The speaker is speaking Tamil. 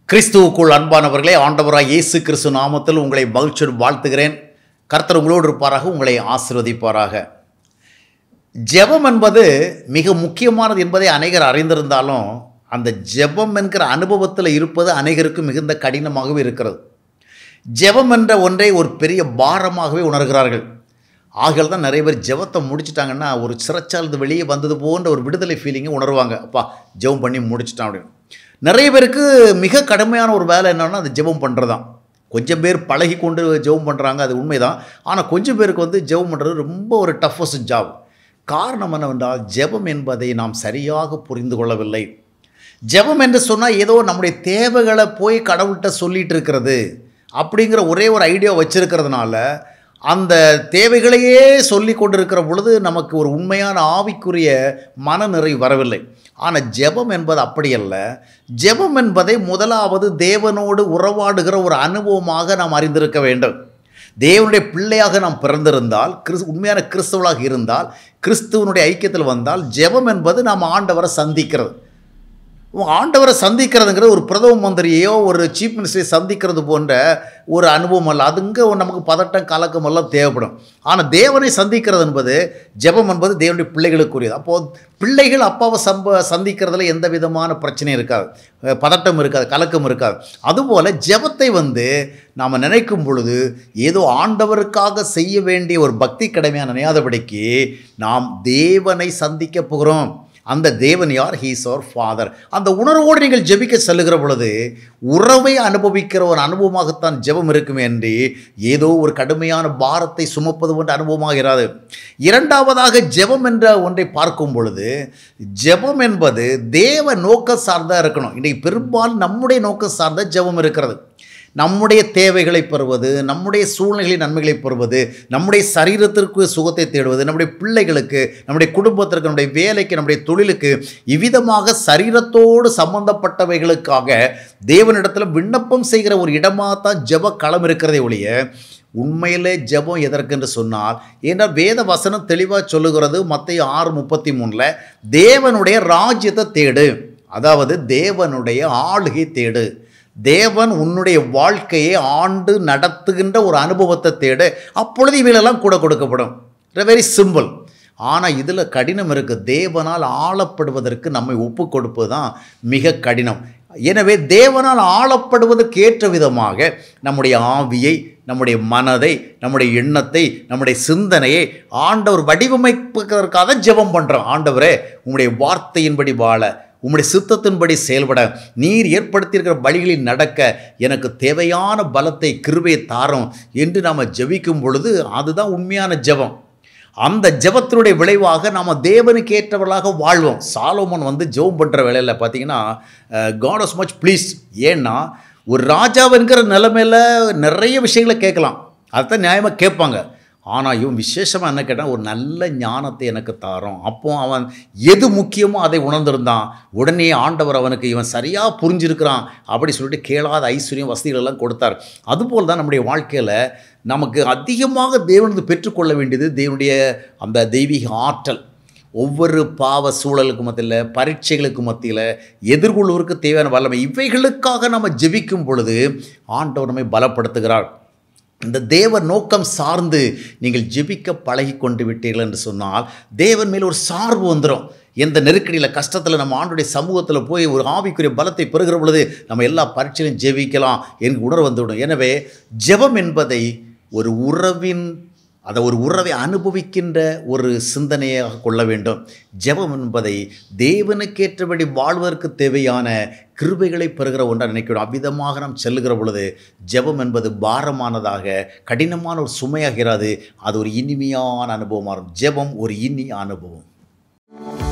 கிறிஸ்துவுக்குள் அன்பானவர்களே ஆண்டவராக இயேசு கிறிஸ்து நாமத்தில் உங்களை மகிழ்ச்சியோடு வாழ்த்துகிறேன் கர்த்தர் உங்களோடு இருப்பாராக உங்களை ஆசீர்வதிப்பாராக ஜெபம் என்பது மிக முக்கியமானது என்பதை அநேகர் அறிந்திருந்தாலும் அந்த ஜெபம் என்கிற அனுபவத்தில் இருப்பது அநேகருக்கு மிகுந்த கடினமாகவே இருக்கிறது ஜெபம் என்ற ஒன்றை ஒரு பெரிய பாரமாகவே உணர்கிறார்கள் ஆகியால் தான் நிறைய பேர் ஜெபத்தை முடிச்சிட்டாங்கன்னா ஒரு சிறைச்சாலது வெளியே வந்தது போன்ற ஒரு விடுதலை ஃபீலிங்கை உணர்வாங்க அப்பா ஜெபம் பண்ணி முடிச்சிட்டான் அப்படின்னு நிறைய பேருக்கு மிக கடுமையான ஒரு வேலை என்னன்னா அது ஜெபம் பண்ணுறது தான் கொஞ்சம் பேர் பழகி கொண்டு ஜெபம் பண்ணுறாங்க அது உண்மைதான் ஆனால் கொஞ்சம் பேருக்கு வந்து ஜெபம் பண்ணுறது ரொம்ப ஒரு டஃபஸ்ட் ஜாப் காரணம் என்னவென்றால் ஜெபம் என்பதை நாம் சரியாக புரிந்து கொள்ளவில்லை ஜெபம் என்று சொன்னால் ஏதோ நம்முடைய தேவைகளை போய் கடவுள்கிட்ட சொல்லிட்டு இருக்கிறது அப்படிங்கிற ஒரே ஒரு ஐடியா வச்சிருக்கிறதுனால அந்த தேவைகளையே சொல்லி கொண்டிருக்கிற பொழுது நமக்கு ஒரு உண்மையான ஆவிக்குரிய மனநிறைவு வரவில்லை ஆனால் ஜெபம் என்பது அப்படியல்ல ஜெபம் என்பதை முதலாவது தேவனோடு உறவாடுகிற ஒரு அனுபவமாக நாம் அறிந்திருக்க வேண்டும் தேவனுடைய பிள்ளையாக நாம் பிறந்திருந்தால் கிறிஸ் உண்மையான கிறிஸ்தவளாக இருந்தால் கிறிஸ்துவனுடைய ஐக்கியத்தில் வந்தால் ஜெபம் என்பது நாம் ஆண்டவரை சந்திக்கிறது ஆண்டவரை சந்திக்கிறதுங்கிறது ஒரு பிரதம மந்திரியோ ஒரு சீஃப் மினிஸ்டரை சந்திக்கிறது போன்ற ஒரு அனுபவம் அல்ல அதுங்க நமக்கு பதட்டம் கலக்கம் எல்லாம் தேவைப்படும் ஆனால் தேவனை சந்திக்கிறது என்பது ஜெபம் என்பது தேவனுடைய பிள்ளைகளுக்குரியது அப்போது பிள்ளைகள் அப்பாவை சம்ப சந்திக்கிறதுல எந்த விதமான பிரச்சனையும் இருக்காது பதட்டம் இருக்காது கலக்கம் இருக்காது அதுபோல் ஜெபத்தை வந்து நாம் நினைக்கும் பொழுது ஏதோ ஆண்டவருக்காக செய்ய வேண்டிய ஒரு பக்தி கடமையாக நினையாதபடிக்கு நாம் தேவனை சந்திக்க போகிறோம் அந்த தேவன் யார் ஹீஸ் அவர் ஃபாதர் அந்த உணர்வோடு நீங்கள் ஜெபிக்க செல்லுகிற பொழுது உறவை அனுபவிக்கிற ஒரு அனுபவமாகத்தான் ஜெபம் இருக்குமே என்று ஏதோ ஒரு கடுமையான பாரத்தை சுமப்பது போன்ற அனுபவமாகிறாது இரண்டாவதாக ஜெபம் என்ற ஒன்றை பார்க்கும் பொழுது ஜெபம் என்பது தேவ நோக்க சார்ந்தா இருக்கணும் இன்றைக்கு பெரும்பாலும் நம்முடைய நோக்க சார்ந்த ஜெபம் இருக்கிறது நம்முடைய தேவைகளை பெறுவது நம்முடைய சூழ்நிலைகளின் நன்மைகளை பெறுவது நம்முடைய சரீரத்திற்கு சுகத்தை தேடுவது நம்முடைய பிள்ளைகளுக்கு நம்முடைய குடும்பத்திற்கு நம்முடைய வேலைக்கு நம்முடைய தொழிலுக்கு இவ்விதமாக சரீரத்தோடு சம்பந்தப்பட்டவைகளுக்காக தேவனிடத்தில் விண்ணப்பம் செய்கிற ஒரு இடமாக தான் ஜெப களம் இருக்கிறதே ஒழிய உண்மையிலே ஜெபம் எதற்கென்று சொன்னால் ஏன்னா வேத வசனம் தெளிவாக சொல்லுகிறது மத்திய ஆறு முப்பத்தி மூணில் தேவனுடைய ராஜ்யத்தை தேடு அதாவது தேவனுடைய ஆளுகை தேடு தேவன் உன்னுடைய வாழ்க்கையை ஆண்டு நடத்துகின்ற ஒரு அனுபவத்தை தேடு அப்பொழுது இவைகளெல்லாம் கூட கொடுக்கப்படும் வெரி சிம்பிள் ஆனால் இதில் கடினம் இருக்குது தேவனால் ஆளப்படுவதற்கு நம்மை ஒப்பு கொடுப்பது தான் மிக கடினம் எனவே தேவனால் ஆளப்படுவதற்கு ஏற்ற விதமாக நம்முடைய ஆவியை நம்முடைய மனதை நம்முடைய எண்ணத்தை நம்முடைய சிந்தனையை ஆண்டவர் வடிவமைப்பதற்காக ஜெபம் பண்ணுறோம் ஆண்டவரே உங்களுடைய வார்த்தையின்படி வாழ உம்முடைய சித்தத்தின்படி செயல்பட நீர் ஏற்படுத்தியிருக்கிற வழிகளில் நடக்க எனக்கு தேவையான பலத்தை கிருபையை தாரும் என்று நாம் ஜெபிக்கும் பொழுது அதுதான் உண்மையான ஜெபம் அந்த ஜெபத்தினுடைய விளைவாக நாம் தேவனுக்கு ஏற்றவர்களாக வாழ்வோம் சாலோமன் வந்து ஜெபம் பண்ணுற வேலையில் பார்த்தீங்கன்னா காட் ஆஸ் மச் ப்ளீஸ் ஏன்னா ஒரு ராஜாவுங்கிற நிலைமையில் நிறைய விஷயங்களை கேட்கலாம் அதுதான் நியாயமாக கேட்பாங்க ஆனால் இவன் விசேஷமாக என்ன கேட்டால் ஒரு நல்ல ஞானத்தை எனக்கு தாரோம் அப்போ அவன் எது முக்கியமோ அதை உணர்ந்திருந்தான் உடனே ஆண்டவர் அவனுக்கு இவன் சரியாக புரிஞ்சிருக்கிறான் அப்படி சொல்லிட்டு கேளாத ஐஸ்வர்யம் வசதிகள் எல்லாம் கொடுத்தார் அதுபோல் தான் நம்முடைய வாழ்க்கையில் நமக்கு அதிகமாக தேவனது பெற்றுக்கொள்ள வேண்டியது தேவனுடைய அந்த தெய்வீக ஆற்றல் ஒவ்வொரு பாவ சூழலுக்கு மத்தியில் பரீட்சைகளுக்கு மத்தியில் எதிர்கொள்வதற்கு தேவையான வல்லமை இவைகளுக்காக நம்ம ஜெபிக்கும் பொழுது ஆண்டவர் நம்மை பலப்படுத்துகிறார் இந்த தேவ நோக்கம் சார்ந்து நீங்கள் ஜெபிக்க பழகி கொண்டு விட்டீர்கள் என்று சொன்னால் தேவன் மேல் ஒரு சார்பு வந்துடும் எந்த நெருக்கடியில் கஷ்டத்தில் நம்ம ஆண்டுடைய சமூகத்தில் போய் ஒரு ஆவிக்குரிய பலத்தை பெறுகிற பொழுது நம்ம எல்லா பரீட்சையிலும் ஜெபிக்கலாம் என்று உணர்வு வந்துவிடும் எனவே ஜெபம் என்பதை ஒரு உறவின் அதை ஒரு உறவை அனுபவிக்கின்ற ஒரு சிந்தனையாக கொள்ள வேண்டும் ஜெபம் என்பதை தேவனுக்கேற்றபடி வாழ்வதற்கு தேவையான கிருபைகளை பெறுகிற ஒன்றாக நினைக்கிறோம் அவ்விதமாக நாம் செல்லுகிற பொழுது ஜெபம் என்பது பாரமானதாக கடினமான ஒரு சுமையாகிறது அது ஒரு இனிமையான அனுபவமாக இருக்கும் ஜெபம் ஒரு இனி அனுபவம்